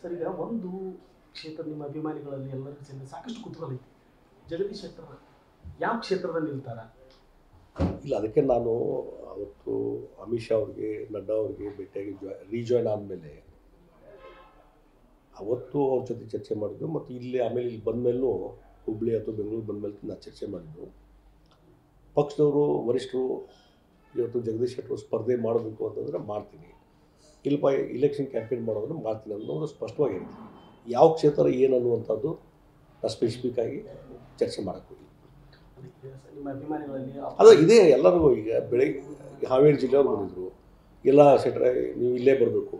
Sir ಈಗ ಒಂದು ಕ್ಷೇತ್ರ ನಿಮ್ಮ ಅಭಿಮಾನಿಗಳಲ್ಲಿ ಎಲ್ಲರಿಗೂ ಸೇರಿ ಸಾಕಷ್ಟು ಕುತೂಹಲ ಐತಿ ಜಗದೀಶ್ ಶೆಟ್ಟರ್ ಯಾವ ಕ್ಷೇತ್ರದಲ್ಲಿ ನಿಲ್ತಾರ ಇಲ್ಲ ಅದಕ್ಕೆ ನಾನು ಅವತ್ತು ಅಮಿತ್ ಶಾ ಅವ್ರಿಗೆ ನಡ್ಡಾ ಅವ್ರಿಗೆ ಭೇಟಿಯಾಗಿ ಜಾ ರೀಜಾಯ್ನ್ ಆದಮೇಲೆ ಅವತ್ತು ಅವ್ರ ಜೊತೆ ಚರ್ಚೆ ಮಾಡಿದ್ದು ಮತ್ತು ಇಲ್ಲಿ ಆಮೇಲೆ ಇಲ್ಲಿ ಬಂದಮೇಲೂ ಹುಬ್ಳಿ ಅಥವಾ ಬೆಂಗಳೂರು ಬಂದಮೇಲೆ ನಾನು ಚರ್ಚೆ ಮಾಡಿದ್ದು ಪಕ್ಷದವರು ವರಿಷ್ಠರು ಇವತ್ತು ಜಗದೀಶ್ ಶೆಟ್ಟರು ಸ್ಪರ್ಧೆ ಮಾಡಬೇಕು ಅಂತಂದರೆ ಮಾಡ್ತೀನಿ ಇಲ್ಪ ಇಲೆಕ್ಷನ್ ಕ್ಯಾಂಪೇನ್ ಮಾಡೋದ್ರೆ ಮಾಡ್ತೀನಿ ಅನ್ನೋದು ಸ್ಪಷ್ಟವಾಗಿ ಹೇಳ್ತೀನಿ ಯಾವ ಕ್ಷೇತ್ರ ಏನು ಅನ್ನುವಂಥದ್ದು ನಾನು ಸ್ಪೆಸಿಫಿಕ್ ಆಗಿ ಚರ್ಚೆ ಮಾಡೋಕ್ಕೆ ಹೋಗಿಲ್ಲ ಅದಕ್ಕೆ ಸರ್ ನಿಮ್ಮ ಅಭಿಮಾನಿಗಳಲ್ಲಿ ಅದು ಇದೇ ಎಲ್ಲರಿಗೂ ಈಗ ಬೆಳಗ್ಗೆ ಹಾವೇರಿ ಜಿಲ್ಲೆಯವ್ರು ಬಂದಿದ್ರು ಎಲ್ಲ ಸೆಟ್ರೆ ನೀವು ಇಲ್ಲೇ ಬರಬೇಕು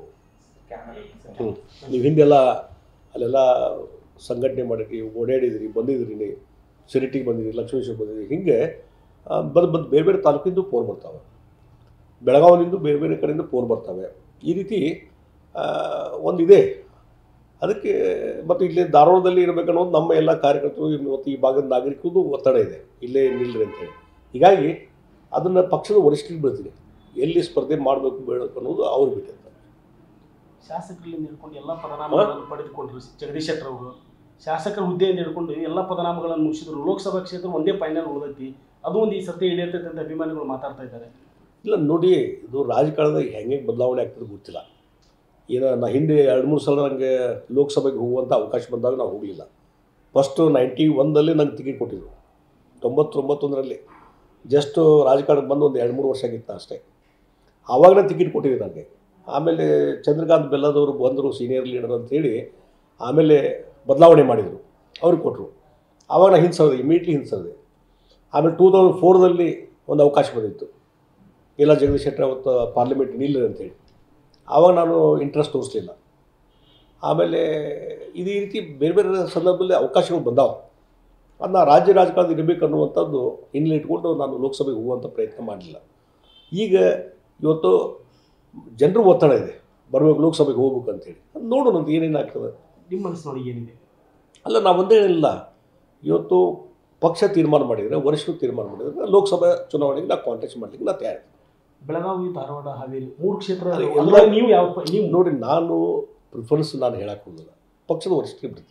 ನೀವು ಹಿಂದೆಲ್ಲ ಅಲ್ಲೆಲ್ಲ ಸಂಘಟನೆ ಮಾಡಿರಿ ಓಡಾಡಿದಿರಿ ಬಂದಿದ್ರಿ ನೀವು ಸಿರಿಟಿಗೆ ಬಂದಿರಿ ಲಕ್ಷ್ಮೇಶ್ವರ ಬಂದಿದ್ರಿ ಹಿಂಗೆ ಬಂದು ಬಂದು ಬೇರೆ ಬೇರೆ ತಾಲೂಕಿಂದ ಫೋನ್ ಬರ್ತಾವೆ ಬೆಳಗಾವಿನಿಂದ ಬೇರೆ ಬೇರೆ ಕಡೆಯಿಂದ ಫೋನ್ ಬರ್ತವೆ ಈ ರೀತಿ ಆ, ಒಂದಿದೆ ಅದಕ್ಕೆ ಮತ್ತು ಇಲ್ಲಿ ಧಾರವಾಡದಲ್ಲಿ ಇರಬೇಕನ್ನೋದು ನಮ್ಮ ಎಲ್ಲ ಕಾರ್ಯಕರ್ತರು ಮತ್ತು ಈ ಭಾಗದ ನಾಗರಿಕರದ್ದು ಒತ್ತಡ ಇದೆ ಇಲ್ಲೇ ನಿಲ್ರಿ ಅಂತೇಳಿ ಹೀಗಾಗಿ ಅದನ್ನು ಪಕ್ಷದ ವರಿಷ್ಠರಿಗೆ ಬಿಡ್ತೀನಿ ಎಲ್ಲಿ ಸ್ಪರ್ಧೆ ಮಾಡಬೇಕು ಬೇಡಬೇಕು ಅನ್ನೋದು ಅವ್ರು ಬಿಟ್ಟಿರ್ತಾರೆ ಶಾಸಕರಲ್ಲಿ ಹಿಡ್ಕೊಂಡು ಎಲ್ಲ ಪದನಾಮಗಳನ್ನು ಪಡೆದುಕೊಂಡ್ರು ಜಗದೀಶ್ ಶೆಟ್ಟರ್ ಅವರು ಶಾಸಕರ ಹುದ್ದೆಯಿಂದ ಹಿಡ್ಕೊಂಡು ಎಲ್ಲ ಪದನಾಮಗಳನ್ನು ಮುಗಿಸಿದ್ರು ಲೋಕಸಭಾ ಕ್ಷೇತ್ರ ಒಂದೇ ಫೈನಲ್ ಉಳಿದೈತಿ ಅದು ಒಂದು ಈ ಸತ್ಯ ಹಿಡಿಯತೈತೆ ಅಂತ ಅಭಿಮಾನಿಗಳು ಮಾತಾಡ್ತಾ ಇದ್ದಾರೆ ಇಲ್ಲ ನೋಡಿ ಇದು ರಾಜಕಾರಣದಾಗ ಹೆಂಗೆ ಬದಲಾವಣೆ ಆಗ್ತದೆ ಗೊತ್ತಿಲ್ಲ ಏನೋ ನಾ ಹಿಂದೆ ಎರಡು ಮೂರು ಸಲ ನನಗೆ ಲೋಕಸಭೆಗೆ ಹೋಗುವಂಥ ಅವಕಾಶ ಬಂದಾಗ ನಾವು ಹೋಗಲಿಲ್ಲ ಫಸ್ಟು ನೈಂಟಿ ಒಂದಲ್ಲಿ ನಂಗೆ ಟಿಕೆಟ್ ಕೊಟ್ಟಿದ್ರು ತೊಂಬತ್ತೊಂಬತ್ತೊಂದರಲ್ಲಿ ಜಸ್ಟ್ ರಾಜಕಾರಣಕ್ಕೆ ಬಂದು ಒಂದು ಎರಡು ಮೂರು ವರ್ಷ ಆಗಿತ್ತು ಅಷ್ಟೇ ಆವಾಗಲೇ ಟಿಕೆಟ್ ಕೊಟ್ಟಿದ್ರು ನನಗೆ ಆಮೇಲೆ ಚಂದ್ರಕಾಂತ್ ಬೆಲ್ಲದವರು ಬಂದರು ಸೀನಿಯರ್ ಲೀಡರ್ ಅಂತೇಳಿ ಆಮೇಲೆ ಬದಲಾವಣೆ ಮಾಡಿದರು ಅವ್ರಿಗೆ ಕೊಟ್ಟರು ಆವಾಗ ನಾನು ಹಿಂಸರಿದೆ ಇಮಿಡಿಯೇಟ್ಲಿ ಹಿಂಸರಿದೆ ಆಮೇಲೆ ಟೂ ತೌಸಂಡ್ ಫೋರ್ದಲ್ಲಿ ಒಂದು ಅವಕಾಶ ಬಂದಿತ್ತು ಇಲ್ಲ ಜಗದೀಶ್ ಶೆಟ್ಟರ್ ಅವತ್ತು ಪಾರ್ಲಿಮೆಂಟ್ ನಿಲ್ಲಿರಿ ಅಂತೇಳಿ ಆವಾಗ ನಾನು ಇಂಟ್ರೆಸ್ಟ್ ತೋರಿಸ್ಲಿಲ್ಲ ಆಮೇಲೆ ಇದೇ ರೀತಿ ಬೇರೆ ಬೇರೆ ಸಂದರ್ಭದಲ್ಲಿ ಅವಕಾಶಗಳು ಬಂದಾವ ಅದನ್ನ ರಾಜ್ಯ ರಾಜಕಾರಣದಲ್ಲಿ ಇರಬೇಕು ಅನ್ನುವಂಥದ್ದು ಹಿನ್ನೆಲೆ ಇಟ್ಕೊಂಡು ನಾನು ಲೋಕಸಭೆಗೆ ಹೋಗುವಂಥ ಪ್ರಯತ್ನ ಮಾಡಲಿಲ್ಲ ಈಗ ಇವತ್ತು ಜನರು ಒತ್ತಡ ಇದೆ ಬರಬೇಕು ಲೋಕಸಭೆಗೆ ಹೋಗ್ಬೇಕು ಅಂತೇಳಿ ಅದ್ ನೋಡೋಣ ಅಂತ ಏನೇನಾಗ್ತದೆ ನಿಮ್ಮ ಮನಸ್ಸಿನೊಳಗೆ ಏನಿದೆ ಅಲ್ಲ ನಾವು ಒಂದೇ ಹೇಳಿಲ್ಲ ಇವತ್ತು ಪಕ್ಷ ತೀರ್ಮಾನ ಮಾಡಿದರೆ ವರಿಷ್ಠರು ತೀರ್ಮಾನ ಮಾಡಿದರೆ ಲೋಕಸಭಾ ಚುನಾವಣೆಗೆ ನಾವು ಕಾಂಟೆಸ್ಟ್ ಮಾಡಲಿಕ್ಕೆ ನಾನು ತಯಾರಿ ಬೆಳಗಾವಿ ಧಾರವಾಡ ಹಾವೇರಿ ಮೂರು ಕ್ಷೇತ್ರ ಅದೇ ಎಲ್ಲ ಎಲ್ಲ- ನೀವು ಯಾವ ಪ- ನೀವು ನೋಡಿ ನಾನು ಪ್ರಿಫರೆನ್ಸ್ ನಾನು ಹೇಳಕ್ಕೆ ಹೋಗಲ್ಲ ಪಕ್ಷದ ವರಿಷ್ಠರಿಗೆ ಬಿಡ್ತೀನಿ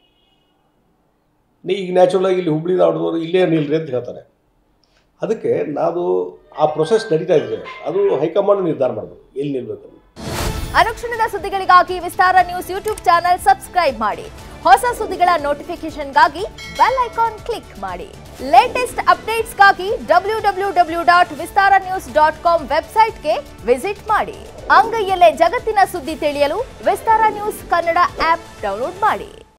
ನೀ ಈಗ ನ್ಯಾಚುರಲ್ ಆಗಿ ಇಲ್ಲಿ ಹುಬ್ಳಿ ಧಾರವಾಡದವರು ಇಲ್ಲೇ ನಿಲ್ರಿ ಅಂತ ಹೇಳ್ತಾರೆ ಅದಕ್ಕೆ ನಾನು ಆ ಪ್ರೊಸೆಸ್ ನಡೀತಾ ಇದೆ ಅದು ಹೈಕಮಾಂಡ್ ನಿರ್ಧಾರ ಮಾಡಬೇಕು ಎಲ್ಲಿ ನಿಲ್ಬೇಕು ಅಂತ. ಅನುಕ್ಷಣದ ಸುದ್ದಿಗಳಿಗಾಗಿ Vistara news YouTube channel subscribe ಮಾಡಿ ಹೊಸ ಸುದ್ದಿಗಳ ನೋಟಿಫಿಕೇಶನ್ಗಾಗಿ ಬೆಲ್ ಐಕಾನ್ ಕ್ಲಿಕ್ ಮಾಡಿ ಲೇಟೆಸ್ಟ್ ಅಪ್ಡೇಟ್ಸ್ಗಾಗಿ W W W dot Vistara news dot com ವೆಬ್ಸೈಟ್ಗೆ ವಿಸಿಟ್ ಮಾಡಿ ಅಂಗೈಯಲ್ಲೇ ಜಗತ್ತಿನ ಸುದ್ದಿ ತಿಳಿಯಲು Vistara news Kannada app download ಮಾಡಿ